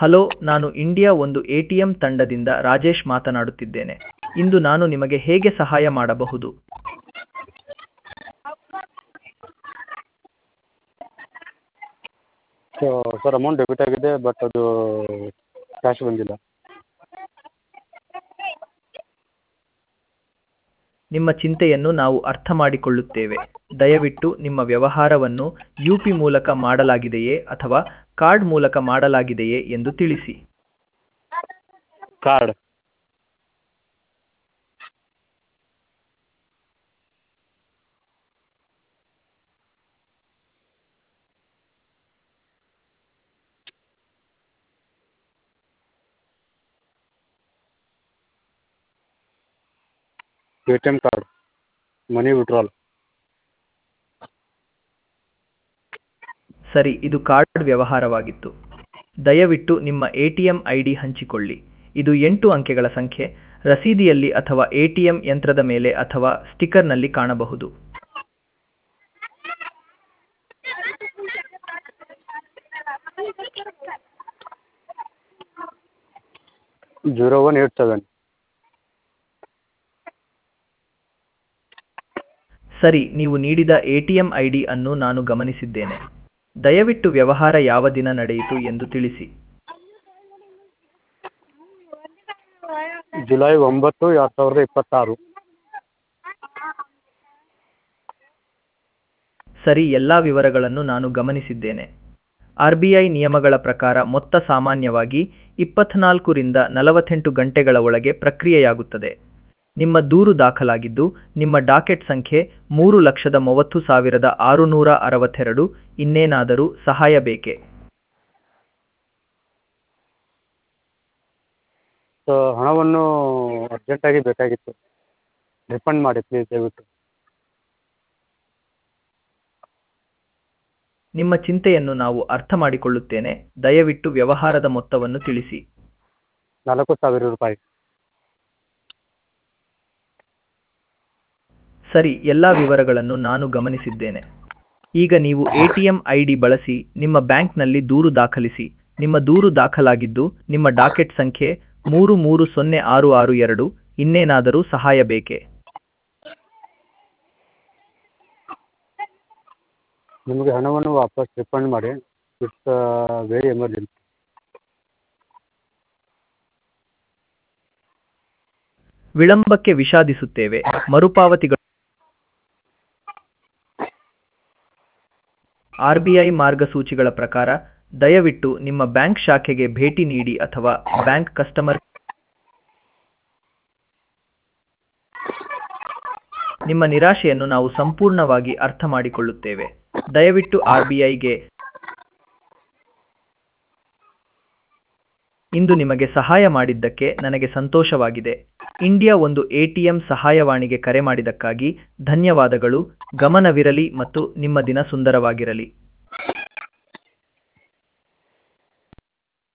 hello ನಾನು India ಒಂದು A T M ತಂಡದಿಂದ ರಾಜೇಶ್ ಮಾತನಾಡುತ್ತಿದ್ದೇನೆ ಇಂದು ನಾನು ನಿಮಗೆ ಹೇಗೆ ಸಹಾಯ ಮಾಡಬಹುದು ಸೊ ಸರ್ ಅಮೌಂಟ್ ಡೆಬಿಟ್ ಆಗಿದೆ ಬಟ್ ಅದು ಕ್ಯಾಶ್ ಬಂದಿಲ್ಲ ನಿಮ್ಮ ಚಿಂತೆಯನ್ನು ನಾವು ಅರ್ಥ ಮಾಡಿಕೊಳ್ಳುತ್ತೇವೆ ದಯವಿಟ್ಟು ನಿಮ್ಮ ವ್ಯವಹಾರವನ್ನು ಯು ಪಿ ಮೂಲಕ ಮಾಡಲಾಗಿದೆಯೇ ಅಥವಾ ಕಾರ್ಡ್ ಮೂಲಕ ಮಾಡಲಾಗಿದೆಯೇ ಎಂದು ತಿಳಿಸಿ card A T M card money withdrawal ಸರಿ ಇದು ಕಾರ್ಡ್ ವ್ಯವಹಾರವಾಗಿತ್ತು ದಯವಿಟ್ಟು ನಿಮ್ಮ A T M I D ಹಂಚಿಕೊಳ್ಳಿ ಇದು ಎಂಟು ಅಂಕೆಗಳ ಸಂಖ್ಯೆ ರಸೀದಿಯಲ್ಲಿ ಅಥವಾ ಎ ಟಿ ಎಂ ಯಂತ್ರದ ಮೇಲೆ ಅಥವಾ ಸ್ಟಿಕ್ಕರ್ನಲ್ಲಿ ಕಾಣಬಹುದು ಜೀರೋ ಒನ್ ಏಟ್ ಸೆವೆನ್ ಸರಿ ನೀವು ನೀಡಿದ A T M I D ಅನ್ನು ನಾನು ಗಮನಿಸಿದ್ದೇನೆ ದಯವಿಟ್ಟು ವ್ಯವಹಾರ ಯಾವ ದಿನ ನಡೆಯಿತು ಎಂದು ತಿಳಿಸಿ ಜುಲೈ ಒಂಬತ್ತು ಎರಡು ಸಾವಿರದ ಇಪ್ಪತ್ತಾರು ಸರಿ ಎಲ್ಲಾ ವಿವರಗಳನ್ನು ನಾನು ಗಮನಿಸಿದ್ದೇನೆ ಆರ್ ಬಿ ಐ ನಿಯಮಗಳ ಪ್ರಕಾರ ಮೊತ್ತ ಸಾಮಾನ್ಯವಾಗಿ ಇಪ್ಪತ್ನಾಲ್ಕು ರಿಂದ ನಲವತ್ತೆಂಟು ಗಂಟೆಗಳ ಒಳಗೆ ಪ್ರಕ್ರಿಯೆಯಾಗುತ್ತದೆ ನಿಮ್ಮ ದೂರು ದಾಖಲಾಗಿದ್ದು ನಿಮ್ಮ ಡಾಕೆಟ್ ಸಂಖ್ಯೆ ಮೂರು ಲಕ್ಷದ ಮೂವತ್ತು ಸಾವಿರದ ಆರುನೂರ ಅರವತ್ತೆರಡು ಇನ್ನೇನಾದರೂ ಸಹಾಯ ಬೇಕೇ ಸೊ ಹಣವನ್ನು ಅರ್ಜೆಂಟಾಗಿ ಬೇಕಾಗಿತ್ತು ರಿಫಂಡ್ ಮಾಡಿ ಪ್ಲೀಸ್ ದಯವಿಟ್ಟು ನಿಮ್ಮ ಚಿಂತೆಯನ್ನು ನಾವು ಅರ್ಥ ಮಾಡಿಕೊಳ್ಳುತ್ತೇನೆ ದಯವಿಟ್ಟು ವ್ಯವಹಾರದ ಮೊತ್ತವನ್ನು ತಿಳಿಸಿ ನಾಲ್ಕು ಸಾವಿರ ರೂಪಾಯಿ ಸರಿ ಎಲ್ಲಾ ವಿವರಗಳನ್ನು ನಾನು ಗಮನಿಸಿದ್ದೇನೆ ಈಗ ನೀವು A T M I D ಬಳಸಿ ನಿಮ್ಮ ಬ್ಯಾಂಕ್ನಲ್ಲಿ ದೂರು ದಾಖಲಿಸಿ ನಿಮ್ಮ ದೂರು ದಾಖಲಾಗಿದ್ದು ನಿಮ್ಮ ಡಾಕೆಟ್ ಸಂಖ್ಯೆ ಮೂರು ಮೂರು ಸೊನ್ನೆ ಆರು ಆರು ಎರಡು ಇನ್ನೇನಾದರೂ ಸಹಾಯ ಬೇಕೇ ನಿಮಗೆ ಹಣವನ್ನು ವಾಪಸ್ ರಿಫಂಡ್ ಮಾಡಿ ಇಟ್ಸ್ ವೆರಿ ಎಮರ್ಜೆನ್ಸಿ ವಿಳಂಬಕ್ಕೆ ವಿಷಾದಿಸುತ್ತೇವೆ ಮರುಪಾವತಿಗಳು ಆರ್ಬಿಐ ಮಾರ್ಗಸೂಚಿಗಳ ಪ್ರಕಾರ ದಯವಿಟ್ಟು ನಿಮ್ಮ ಬ್ಯಾಂಕ್ ಶಾಖೆಗೆ ಭೇಟಿ ನೀಡಿ ಅಥವಾ ಬ್ಯಾಂಕ್ ಕಸ್ಟಮರ್ ನಿಮ್ಮ ನಿರಾಶೆಯನ್ನು ನಾವು ಸಂಪೂರ್ಣವಾಗಿ ಅರ್ಥ ಮಾಡಿಕೊಳ್ಳುತ್ತೇವೆ ದಯವಿಟ್ಟು ಆರ್ಬಿಐಗೆ ಇಂದು ನಿಮಗೆ ಸಹಾಯ ಮಾಡಿದ್ದಕ್ಕೆ ನನಗೆ ಸಂತೋಷವಾಗಿದೆ ಇಂಡಿಯಾ ಒಂದು ಎಟಿಎಂ ಸಹಾಯವಾಣಿಗೆ ಕರೆ ಮಾಡಿದ್ದಕ್ಕಾಗಿ ಧನ್ಯವಾದಗಳು ಗಮನವಿರಲಿ ಮತ್ತು ನಿಮ್ಮ ದಿನ ಸುಂದರವಾಗಿರಲಿ